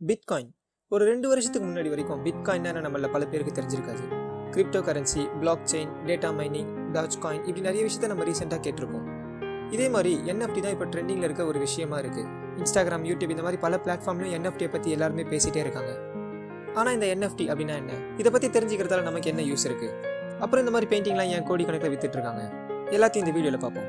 bitcoin ஒரு ரெண்டு வருஷத்துக்கு முன்னாடி வரைக்கும் பிட்காயின் நம்மள பல பேருக்கு தெரிஞ்சிருக்காது crypto currency blockchain data mining dogecoin இப்படி நிறைய விஷயத்த நம்ம ரீசெண்டாக கேட்டிருப்போம் இதே மாதிரி என்எஃப்டி தான் இப்போ ட்ரெண்டிங்கில் இருக்க ஒரு விஷயமா இருக்குது இன்ஸ்டாகிராம் யூடியூப் இந்த மாதிரி பல பிளாட்ஃபார்ம்லையும் என்எஃப்டியை பற்றி எல்லாருமே பேசிகிட்டே இருக்காங்க ஆனால் இந்த என்எஃப்டி அப்படின்னா என்ன இதை பற்றி தெரிஞ்சுக்கிறதால நமக்கு என்ன யூஸ் இருக்குது அப்புறம் இந்த மாதிரி பெயிண்டிங்லாம் ஏன் கோடி கணக்கில் வித்துட்டு இருக்காங்க எல்லாத்தையும் இந்த வீடியோவில் பார்ப்போம்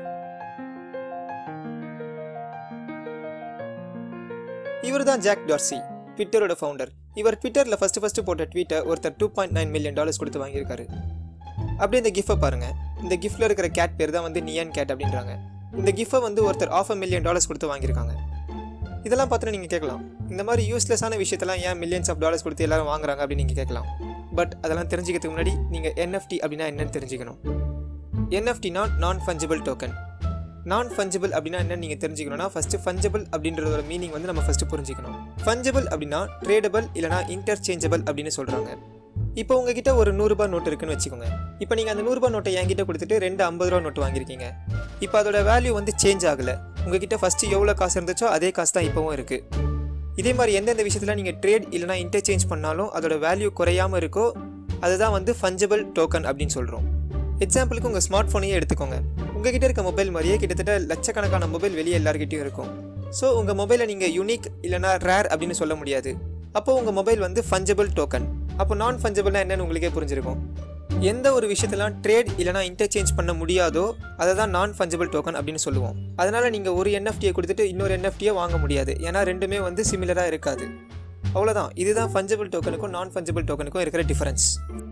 இவர் தான் ஜாக் டார்சி ட்விட்டரோட ஃபவுண்டர் இவர் ட்விட்டரில் ஃபஸ்ட்டு ஃபஸ்ட்டு போட்ட ட்வீட்டை ஒருத்தர் two point nine million dollars கொடுத்து வாங்கியிருக்காரு அப்படியே இந்த கிஃபை பாருங்க இந்த கிஃப்டில் இருக்கிற கேட் பேர் தான் வந்து நியான் கேட் அப்படின்றாங்க இந்த கிஃபை வந்து ஒருத்தர் ஆஃப் அ மில்லியன் டாலர்ஸ் கொடுத்து வாங்கியிருக்காங்க இதெல்லாம் பார்த்துட்டு நீங்கள் கேட்கலாம் இந்த மாதிரி யூஸ்லெஸ்ஸான விஷயத்தெல்லாம் ஏன் மில்லியன்ஸ் ஆஃப் டாலர்ஸ் கொடுத்து எல்லாரும் வாங்குறாங்க அப்படின்னு நீங்கள் கேட்கலாம் பட் அதெல்லாம் தெரிஞ்சுக்கிறதுக்கு முன்னாடி நீங்கள் என்எஃப்டி அப்படின்னா என்னன்னு தெரிஞ்சுக்கணும் என்எஃப்டினா நான் ஃபஞ்சிபிள் டோக்கன் நான் ஃபஞ்சிபிள் அப்படின்னா என்ன நீங்கள் தெரிஞ்சுக்கணும்னா ஃபஸ்ட்டு ஃபஞ்சபிள் அப்படின்றதோட மீனிங் வந்து நம்ம ஃபஸ்ட்டு புரிஞ்சுக்கணும் ஃபஞ்சபிள் அப்படின்னா ட்ரேடபிள் இல்லைனா இன்டர்சேஞ்சபிள் அப்படின்னு சொல்கிறாங்க இப்போ உங்ககிட்ட ஒரு நூறுரூபா நோட்டு இருக்குன்னு வச்சுக்கோங்க இப்போ நீங்கள் அந்த நூறுரூபா நோட்டை என்கிட்ட கொடுத்துட்டு ரெண்டு ஐம்பது ரூபா நோட்டு வாங்கியிருக்கீங்க இப்போ அதோட வேல்யூ வந்து சேஞ்ச் ஆகலை உங்ககிட்ட ஃபஸ்ட்டு எவ்வளோ காசு இருந்துச்சோ அதே காசு தான் இப்போவும் இருக்குது இதே மாதிரி எந்தெந்த விஷயத்தில் நீங்கள் ட்ரேட் இல்லைனா இன்டர்சேஞ்ச் பண்ணாலும் அதோட வேல்யூ குறையாமல் இருக்கோ அதுதான் வந்து ஃபஞ்சபிள் டோக்கன் அப்படின்னு சொல்கிறோம் எக்ஸாம்பிளுக்கு உங்கள் ஸ்மார்ட் ஃபோனையே எடுத்துக்கோங்க உங்ககிட்ட இருக்க மொபைல் மாதிரியே கிட்டத்தட்ட லட்சக்கணக்கான மொபைல் வெளியே எல்லாருக்கிட்டையும் இருக்கும் ஸோ உங்கள் மொபைலை நீங்கள் யூனிக் இல்லைனா ரேர் அப்படின்னு சொல்ல முடியாது அப்போ உங்கள் மொபைல் வந்து ஃபஞ்சபிள் டோக்கன் அப்போ நான் ஃபஞ்சபிள்னா என்னன்னு உங்களுக்கே புரிஞ்சிருக்கும் எந்த ஒரு விஷயத்தெல்லாம் ட்ரேட் இல்லைனா இன்டர்சேஞ்ச் பண்ண முடியாதோ அதை தான் நான் ஃபஞ்சபிள் டோக்கன் அப்படின்னு சொல்லுவோம் அதனால் நீங்கள் ஒரு என்எஃப்டியை கொடுத்துட்டு இன்னொரு என்எஃப்டியை வாங்க முடியாது ஏன்னா ரெண்டுமே வந்து சிமிலராக இருக்காது அவ்வளோதான் இதுதான் ஃபஞ்சபிள் டோக்கனுக்கும் நான் ஃபஞ்சபிள் டோக்கனுக்கும் இருக்கிற டிஃபரன்ஸ்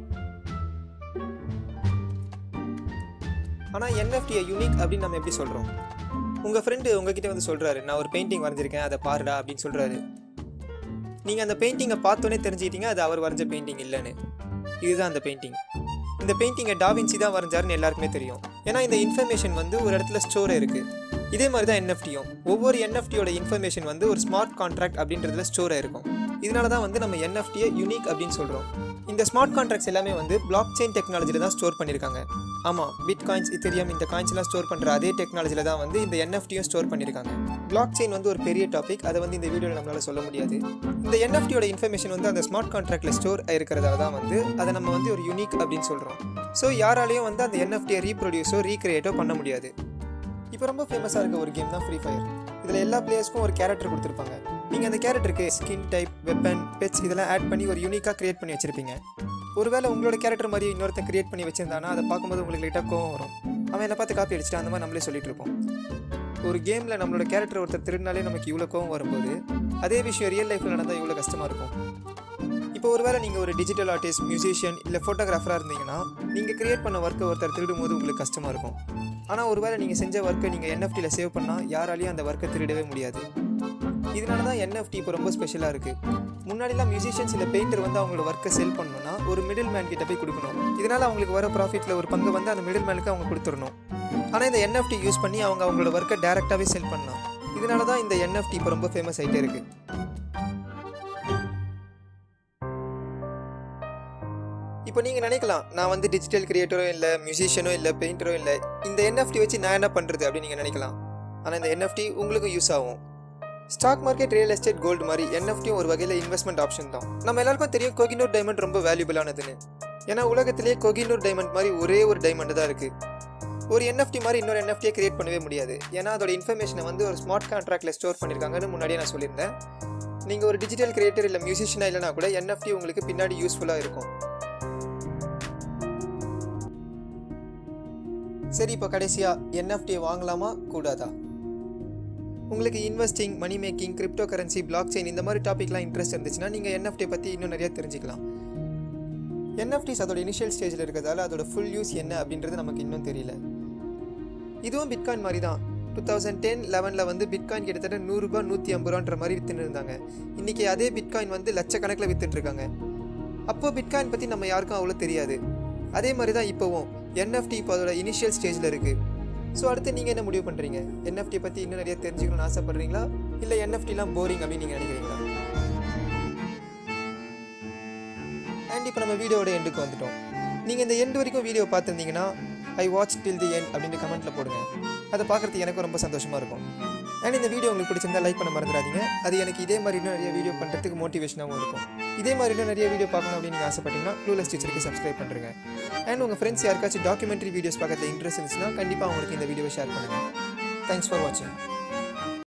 ஆனால் என்எஃப்டியை யூனிக் அப்படின்னு நம்ம எப்படி சொல்கிறோம் உங்கள் ஃப்ரெண்டு உங்ககிட்ட வந்து சொல்கிறாரு நான் ஒரு பெயிண்டிங் வரைஞ்சிருக்கேன் அதை பாருடா அப்படின்னு சொல்கிறாரு நீங்கள் அந்த பெயிண்டிங்கை பார்த்தோன்னே தெரிஞ்சுக்கிட்டீங்க அது அவர் வரைஞ்ச பெயிண்டிங் இல்லைன்னு இதுதான் அந்த பெயிண்டிங் இந்த பெயிண்டிங்கை டாவின்சி தான் வரைஞ்சாருன்னு எல்லாருக்குமே தெரியும் ஏன்னா இந்த இன்ஃபர்மேஷன் வந்து ஒரு இடத்துல ஸ்டோர் இருக்குது இதே மாதிரி தான் என்எஃப்டியும் ஒவ்வொரு என்எஃப்டியோட இன்ஃபர்மேஷன் வந்து ஒரு ஸ்மார்ட் கான்ட்ராக்ட் அப்படின்றதுல ஸ்டோர் ஆயிருக்கும் இதனால தான் வந்து நம்ம என்எஃப்டியை யூனிக் அப்படின்னு சொல்கிறோம் இந்த ஸ்மார்ட் கான்ட்ராக்ட்ஸ் எல்லாமே வந்து பிளாக் செயின் டெக்னாலஜியில் தான் ஸ்டோர் பண்ணியிருக்காங்க ஆமாம் பிட் காயின்ஸ் இத்தரியம் இந்த காயின்ஸ்லாம் ஸ்டோர் பண்ணுற அதே டெக்னாலஜியில் தான் வந்து இந்த என்எஃப்டியும் ஸ்டோர் பண்ணியிருக்காங்க பிளாக் செயின் வந்து ஒரு பெரிய டாபிக் அதை வந்து இந்த வீடியோவில் நம்மளால் சொல்ல முடியாது இந்த என்எஃப்டியோட இன்ஃபர்மேஷன் வந்து அந்த ஸ்மார்ட் கான்ட்ராக்டில் ஸ்டோர் இருக்கிறதால தான் வந்து அதை நம்ம வந்து ஒரு யூனிக் அப்படின்னு சொல்கிறோம் ஸோ யாராலையும் வந்து அந்த என்எஃப்டியை ரீப்ரொடியூஸோ ரீக்ரியேட்டோ பண்ண முடியாது இப்போ ரொம்ப ஃபேமஸாக இருக்க ஒரு கேம் தான் ஃப்ரீ ஃபயர் இதில் எல்லா பிளேயர்ஸ்க்கும் ஒரு கேரக்டர் கொடுத்துருப்பாங்க நீங்கள் அந்த கேரக்டருக்கு ஸ்கின் டைப் வெப்பன் பெட்ஸ் இதெல்லாம் ஆட் பண்ணி ஒரு யூனிக்காக கிரியேட் பண்ணி வச்சிருப்பீங்க ஒருவேளை உங்களோட கேரக்டர் மாதிரி இன்னொருத்தன் கிரியேட் பண்ணி வச்சிருந்தானா அதை பார்க்கும்போது உங்களுக்கு லைட்டாக கோவம் வரும் அவன் என்ன பார்த்து காப்பி அடிச்சுட்டு அந்த மாதிரி நம்மளே சொல்லிட்டு இருப்போம் ஒரு கேமில் நம்மளோட கேரக்டர் ஒருத்தர் திருடினாலே நமக்கு இவ்வளோ கோவம் வரும்போது அதே விஷயம் ரியல் லைஃப்பில் நடந்தால் இவ்வளோ கஷ்டமாக இருக்கும் இப்போ ஒருவேளை நீங்கள் ஒரு டிஜிட்டல் ஆர்டிஸ்ட் மியூசிஷியன் இல்லை ஃபோட்டோகிராஃபராக இருந்தீங்கன்னா நீங்கள் கிரியேட் பண்ண ஒர்க்கை ஒருத்தர் திருடும் போது உங்களுக்கு கஷ்டமாக இருக்கும் ஆனால் ஒருவேளை நீங்கள் செஞ்ச ஒர்க்கை நீங்கள் என்எஃப்டியில் சேவ் பண்ணால் யாராலையும் அந்த ஒர்க்கை திருடவே முடியாது இதனால தான் என்எஃப்டி இப்போ ரொம்ப ஸ்பெஷலாக இருக்குது முன்னாடிலாம் மியூசிஷியன்ஸ் இல்லை பெயிண்டர் வந்து அவங்களோட ஒர்க்கை செல் பண்ணணும்னா ஒரு மிடில் மேன் கிட்ட போய் கொடுக்கணும் இதனால் அவங்களுக்கு வர ப்ராஃபிட்டில் ஒரு பங்கு வந்து அந்த மிடில் மேனுக்கு அவங்க கொடுத்துடணும் ஆனால் இந்த என்எஃப்டி யூஸ் பண்ணி அவங்க அவங்களோட ஒர்க்கை டேரெக்டாகவே செல் பண்ணலாம் இதனால தான் இந்த என்எஃப்டி இப்போ ரொம்ப ஃபேமஸ் ஆகிட்டே இருக்குது இப்போ நீங்கள் நினைக்கலாம் நான் வந்து டிஜிட்டல் கிரியேட்டரோ இல்லை மியூசிஷியனோ இல்லை பெயிண்டரோ இல்லை இந்த என்எஃப்டி வச்சு நான் என்ன பண்ணுறது அப்படின்னு நீங்கள் நினைக்கலாம் ஆனால் இந்த என்எஃப்டி உங்களுக்கும் யூஸ் ஆகும் stock market real estate gold மாதிரி என்எஃப்டியும் ஒரு வகையில் இன்வெஸ்ட்மெண்ட் ஆப்ஷன் தான் நம்ம எல்லாருக்கும் தெரியும் கோகினூர் டைமண்ட் ரொம்ப வேல்யூபிளானதுன்னு ஏன்னா உலகத்திலேயே கோகினூர் டைமண்ட் மாதிரி ஒரே ஒரு டைமண்ட் தான் இருக்குது ஒரு என்எஃப்டி மாதிரி இன்னொரு என்எஃப்டியை கிரியேட் பண்ணவே முடியாது ஏன்னா அதோட இன்ஃபர்மேஷனை வந்து ஒரு ஸ்மார்ட் கான்ட்ராக்டில் ஸ்டோர் பண்ணியிருக்காங்கன்னு முன்னாடியே நான் சொல்லியிருந்தேன் நீங்கள் ஒரு டிஜிட்டல் கிரியேட்டர் இல்லை மியூசிஷியனாக இல்லைனா கூட என்எஃப்டி உங்களுக்கு பின்னாடி யூஸ்ஃபுல்லாக இருக்கும் சரி இப்போ கடைசியாக என்எஃப்டி வாங்கலாமா கூடாதா உங்களுக்கு investing money making crypto currency blockchain இந்த மாதிரி டாப்பிக்லாம் இன்ட்ரெஸ்ட் இருந்துச்சுன்னா நீங்கள் என்எஃப்டி பற்றி இன்னும் நிறையா தெரிஞ்சுக்கலாம் என்எஃப்டிஸ் அதோட இனிஷியல் ஸ்டேஜில் இருக்கிறதால அதோட ஃபுல் யூஸ் என்ன அப்படின்றது நமக்கு இன்னும் தெரியல இதுவும் பிட்காயின் மாதிரி தான் டூ தௌசண்ட் டென் லெவனில் வந்து பிட்காயின் கிட்டத்தட்ட நூறுரூபா நூற்றி ஐம்பது ரூபான்ற மாதிரி வித்துன்னு இருந்தாங்க இன்றைக்கி அதே பிட்காயின் வந்து லட்சக்கணக்கில் வித்துட்டு இருக்காங்க அப்போது பிட்காயின் பற்றி நம்ம யாருக்கும் அவ்வளோ தெரியாது அதே மாதிரி தான் இப்போவும் என்எஃப்டி இப்போ அதோட இனிஷியல் ஸ்டேஜில் இருக்குது ஸோ அடுத்து நீங்கள் என்ன முடிவு பண்ணுறீங்க என்எஃப்டி பற்றி இன்னும் நிறைய தெரிஞ்சுக்கணும்னு ஆசைப்பட்றீங்களா இல்லை என்எஃப்டிலாம் போரிங் அப்படின்னு நீங்கள் நினைக்கிறீங்களா அண்ட் இப்போ நம்ம வீடியோட எண்டுக்கு வந்துட்டோம் நீங்கள் இந்த எண்டு வரைக்கும் வீடியோ பார்த்துருந்தீங்கன்னா I watch till the end அப்படின்னு கமெண்ட்டில் போடுங்க அதை பார்க்குறதுக்கு எனக்கும் ரொம்ப சந்தோஷமாக இருக்கும் அண்ட் இந்த வீடியோ உங்களுக்கு பிடிச்சிருந்தா லைக் பண்ண மறந்துடாதீங்க அது எனக்கு இதே மாதிரி இன்னும் நிறைய வீடியோ பண்ணுறதுக்கு மோட்டிவேஷனாகவும் இருக்கும் இதே மாதிரி இன்னும் நிறைய வீடியோ பார்க்கணும் அப்படின்னு நீங்கள் ஆசைப்பட்டீங்கன்னா க்ளூலெஸ் டீச்சருக்கு சப்ஸ்கிரைப் பண்ணுறேங்க அண்ட் உங்கள் ஃப்ரெண்ட்ஸ் யாருக்காச்சும் டாக்குமெண்ட்ரி வீடியோஸ் பார்க்கறதுல இன்ட்ரெஸ்ட் இருந்துச்சுன்னா கண்டிப்பாக அவங்களுக்கு இந்த வீடியோவை ஷேர் பண்ணுங்கள் தேங்க்ஸ் ஃபார் வாட்சிங்